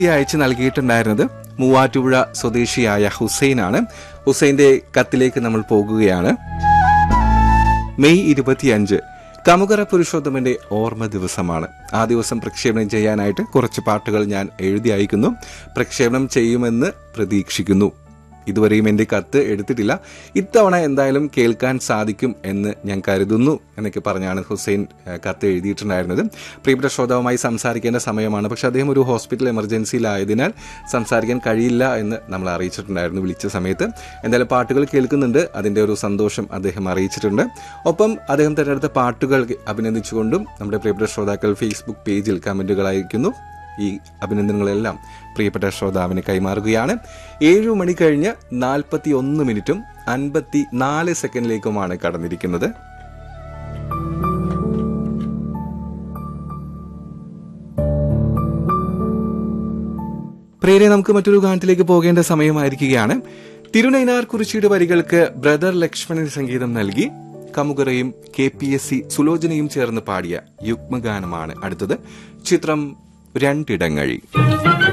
അയച്ചു നൽകിയിട്ടുണ്ടായിരുന്നത് മൂവാറ്റുപുഴ സ്വദേശിയായ ഹുസൈനാണ് ഹുസൈന്റെ കത്തിലേക്ക് നമ്മൾ പോകുകയാണ് മെയ് ഇരുപത്തിയഞ്ച് കമുകറ പുരുഷോത്തമന്റെ ഓർമ്മ ദിവസമാണ് ആ ദിവസം പ്രക്ഷേപണം ചെയ്യാനായിട്ട് കുറച്ച് പാട്ടുകൾ ഞാൻ എഴുതി അയക്കുന്നു പ്രക്ഷേപണം ചെയ്യുമെന്ന് പ്രതീക്ഷിക്കുന്നു ഇതുവരെയും എന്റെ കത്ത് എടുത്തിട്ടില്ല ഇത്തവണ എന്തായാലും കേൾക്കാൻ സാധിക്കും എന്ന് ഞാൻ കരുതുന്നു എന്നൊക്കെ പറഞ്ഞാണ് ഹുസൈൻ ഏഹ്, കത്ത് എഴുതിയിട്ടുണ്ടായിരുന്നത് പ്രിയപ്പെട്ട ശ്രോതാവുമായി സംസാരിക്കേണ്ട സമയമാണ് പക്ഷെ അദ്ദേഹം ഒരു ഹോസ്പിറ്റൽ എമർജൻസിയിലായതിനാൽ സംസാരിക്കാൻ കഴിയില്ല എന്ന് നമ്മൾ അറിയിച്ചിട്ടുണ്ടായിരുന്നു വിളിച്ച സമയത്ത് എന്തായാലും പാട്ടുകൾ കേൾക്കുന്നുണ്ട് അതിന്റെ ഒരു സന്തോഷം അദ്ദേഹം അറിയിച്ചിട്ടുണ്ട് ഒപ്പം അദ്ദേഹം തിരഞ്ഞെടുത്ത പാട്ടുകൾ അഭിനന്ദിച്ചുകൊണ്ടും നമ്മുടെ പ്രിയപ്പെട്ട ശ്രോതാക്കൾ ഫേസ്ബുക്ക് പേജിൽ കമന്റുകൾ അയക്കുന്നു ഈ അഭിനന്ദനങ്ങളെല്ലാം പ്രിയപ്പെട്ട ശ്രോതാവിന് കൈമാറുകയാണ് ഏഴു മണി കഴിഞ്ഞ് നാൽപ്പത്തി ഒന്ന് മിനിറ്റും അൻപത്തി നാല് സെക്കൻഡിലേക്കുമാണ് കടന്നിരിക്കുന്നത് പ്രിയരെ നമുക്ക് മറ്റൊരു ഗാനത്തിലേക്ക് പോകേണ്ട സമയമായിരിക്കുകയാണ് തിരുനൈനാർ കുറിച്ചിയുടെ വരികൾക്ക് ബ്രദർ ലക്ഷ്മണൻ സംഗീതം നൽകി കമുകറയും കെ പി എസ് സി സുലോചനയും ചേർന്ന് പാടിയ യുഗ്മഗാനമാണ് അടുത്തത് ചിത്രം രണ്ടിടങ്ങഴി